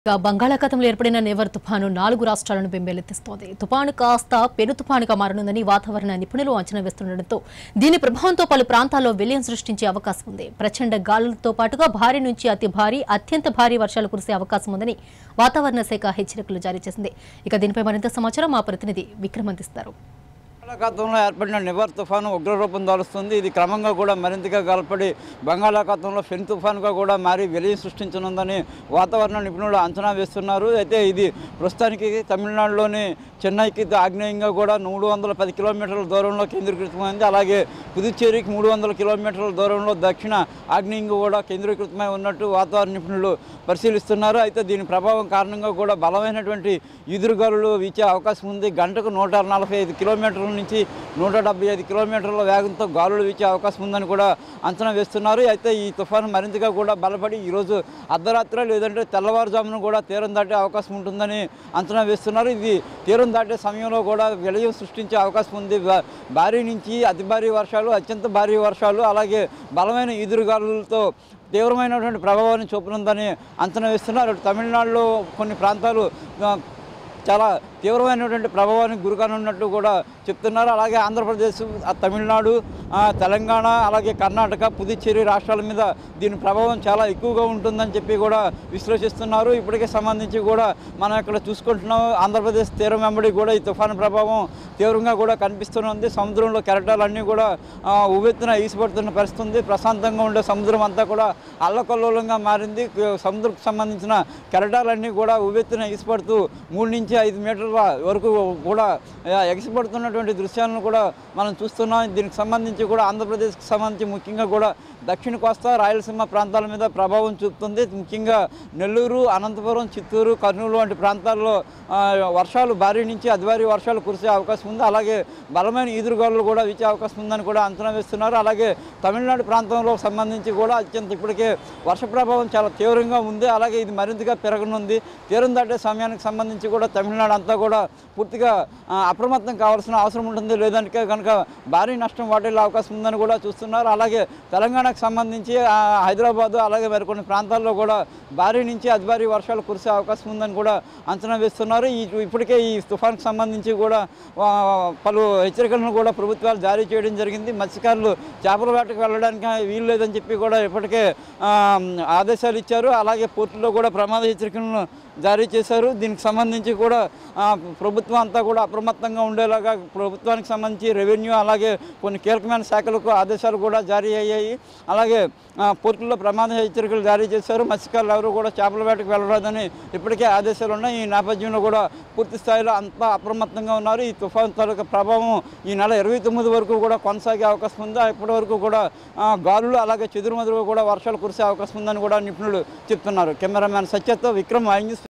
ఇక బంగాళాఖాతంలో ఏర్పడిన నేవర్ తుఫాను నాలుగు రాష్ట్రాలను బెంబేలెత్తిస్తోంది తుఫాను కాస్త పెను తుఫానుగా మారనుందని వాతావరణ నిపుణులు అంచనా వేస్తుండటంతో దీని ప్రభావంతో పలు ప్రాంతాల్లో విలయం సృష్టించే అవకాశం ఉంది ప్రచండ గాలులతో పాటుగా భారీ నుంచి అతి భారీ అత్యంత భారీ వర్షాలు కురిసే అవకాశం ఉందని వాతావరణ శాఖ హెచ్చరికలు జారీ చేసింది ఇక దీనిపై మరింత సమాచారం మా ప్రతినిధి విక్రమ్ అందిస్తారు బంగాళాఖాతంలో ఏర్పడిన నివర్ తుఫాను ఉగ్రరూపం దాలుస్తుంది ఇది క్రమంగా కూడా మరింతగా గలపడి బంగాళాఖాతంలో ఫెన్ తుఫానుగా కూడా మారి వెలియం సృష్టించనుందని వాతావరణ నిపుణులు అంచనా వేస్తున్నారు అయితే ఇది ప్రస్తుతానికి తమిళనాడులోని చెన్నైకి ఆగ్నేయంగా కూడా మూడు వందల పది కిలోమీటర్ల దూరంలో కేంద్రీకృతమైంది అలాగే పుదుచ్చేరికి మూడు వందల కిలోమీటర్ల దూరంలో దక్షిణ ఆగ్నేయంగా కూడా కేంద్రీకృతమై ఉన్నట్టు వాతావరణ నిపుణులు పరిశీలిస్తున్నారు అయితే దీని ప్రభావం కారణంగా కూడా బలమైనటువంటి ఈదురుగాలులు వీచే అవకాశం ఉంది గంటకు నూట నలభై ఐదు కిలోమీటర్ల నుంచి నూట డెబ్బై ఐదు కిలోమీటర్ల వేగంతో గాలులు వీచే అవకాశం ఉందని కూడా అంచనా వేస్తున్నారు అయితే ఈ తుఫాను మరింతగా కూడా బలపడి ఈరోజు అర్ధరాత్రి లేదంటే తెల్లవారుజామున కూడా తీరం దాటే అవకాశం ఉంటుందని అంచనా వేస్తున్నారు ఇది తీరం దాటే సమయంలో కూడా విలయం సృష్టించే అవకాశం ఉంది భా- భారీ నుంచి అతి భారీ వర్షాలు అత్యంత భారీ వర్షాలు అలాగే బలమైన ఈదురుగాలులతో తీవ్రమైనటువంటి ప్రభావాన్ని చూపనుందని అంచనా వేస్తున్నారు అటు తమిళనాడులో కొన్ని ప్రాంతాలు ఆ, చాలా తీవ్రమైనటువంటి ప్రభావానికి గురికానున్నట్టు కూడా చెప్తున్నారు అలాగే ఆంధ్రప్రదేశ్ ఆ తమిళనాడు ఆ, తెలంగాణ అలాగే కర్ణాటక పుదుచ్చేరి రాష్ట్రాల మీద దీని ప్రభావం చాలా ఎక్కువగా ఉంటుందని చెప్పి కూడా విశ్లేషిస్తున్నారు ఇప్పటికే సంబంధించి కూడా మనం ఇక్కడ చూసుకుంటున్నాం ఆంధ్రప్రదేశ్ తీరం వెంబడి కూడా ఈ తుఫాను ప్రభావం తీవ్రంగా కూడా కనిపిస్తుంది సముద్రంలో కెరటాలన్నీ కూడా ఆ, ఉవ్వెత్తున ఈసిపడుతున్న పరిస్థితి ఉంది ప్రశాంతంగా ఉండే సముద్రం అంతా కూడా అల్లకల్లోలంగా మారింది సముద్రకు సంబంధించిన కెరటాలన్నీ కూడా ఉవ్వెత్తున ఈసిపడుతూ మూడు నుంచి ఐదు మీటర్ల వరకు కూడా ఆ, ఎగసిపడుతున్నటువంటి దృశ్యాలను కూడా మనం చూస్తున్నాం దీనికి సంబంధించి కూడా ఆంధ్రప్రదేశ్కి సంబంధించి ముఖ్యంగా కూడా దక్షిణ కోస్తా రాయలసీమ ప్రాంతాల మీద ప్రభావం చూపుతుంది ముఖ్యంగా నెల్లూరు అనంతపురం చిత్తూరు కర్నూలు వంటి ప్రాంతాల్లో ఆ, వర్షాలు భారీ నుంచి అతి భారీ వర్షాలు కురిసే అవకాశం ఉంది అలాగే బలమైన ఈదురుగాలు కూడా వీచే అవకాశం ఉందని కూడా అంచనా వేస్తున్నారు అలాగే తమిళనాడు ప్రాంతంలో సంబంధించి కూడా అత్యంత ఇప్పటికే వర్ష ప్రభావం చాలా తీవ్రంగా ఉంది అలాగే ఇది మరింతగా పెరగనుంది తీరం దాటే సమయానికి సంబంధించి కూడా తమిళనాడు అంతా కూడా పూర్తిగా ఆ, అప్రమత్తం కావాల్సిన అవసరం ఉంటుంది లేదంటే కనుక భారీ నష్టం వాటిల్లే అవకాశం ఉందని కూడా చూస్తున్నారు అలాగే తెలంగాణకు సంబంధించి ఆ, హైదరాబాదు అలాగే మరికొన్ని ప్రాంతాల్లో కూడా భారీ నుంచి అతి భారీ వర్షాలు కురిసే అవకాశం ఉందని కూడా అంచనా వేస్తున్నారు ఈ ఇప్పటికే ఈ తుఫాన్కి సంబంధించి కూడా ఆ, పలు హెచ్చరికలను కూడా ప్రభుత్వాలు జారీ చేయడం జరిగింది మత్స్యకారులు చేపల వేటకు వెళ్ళడానికి వీలు లేదని చెప్పి కూడా ఇప్పటికే ఆ, ఆదేశాలు ఇచ్చారు అలాగే పోర్టులో కూడా ప్రమాద హెచ్చరికలను జారీ చేశారు దీనికి సంబంధించి కూడా ఆ, ప్రభుత్వం అంతా కూడా అప్రమత్తంగా ఉండేలాగా ప్రభుత్వానికి సంబంధించి రెవెన్యూ అలాగే కొన్ని కీలకమైన శాఖలకు ఆదేశాలు కూడా జారీ అయ్యాయి అలాగే ఆ, పోర్టుల్లో ప్రమాద హెచ్చరికలు జారీ చేశారు మత్స్యకారులు ఎవరు కూడా చేపల వేటకు వెళ్ళరాదని ఇప్పటికే ఆదేశాలు ఉన్నాయి ఈ నేపథ్యంలో కూడా పూర్తి స్థాయిలో అంతా అప్రమత్తంగా ఉన్నారు ఈ తుఫాన్ తాలూకా ప్రభావం ఈ నెల ఇరవై తొమ్మిది వరకు కూడా కొనసాగే అవకాశం ఉంది ఇప్పటి వరకు కూడా ఆ, గాలులు అలాగే చెదురుమదురుగా కూడా వర్షాలు కురిసే అవకాశం ఉందని కూడా నిపుణులు చెప్తున్నారు కెమెరామ్యాన్ సత్యతో విక్రమ్ ఐ న్యూస్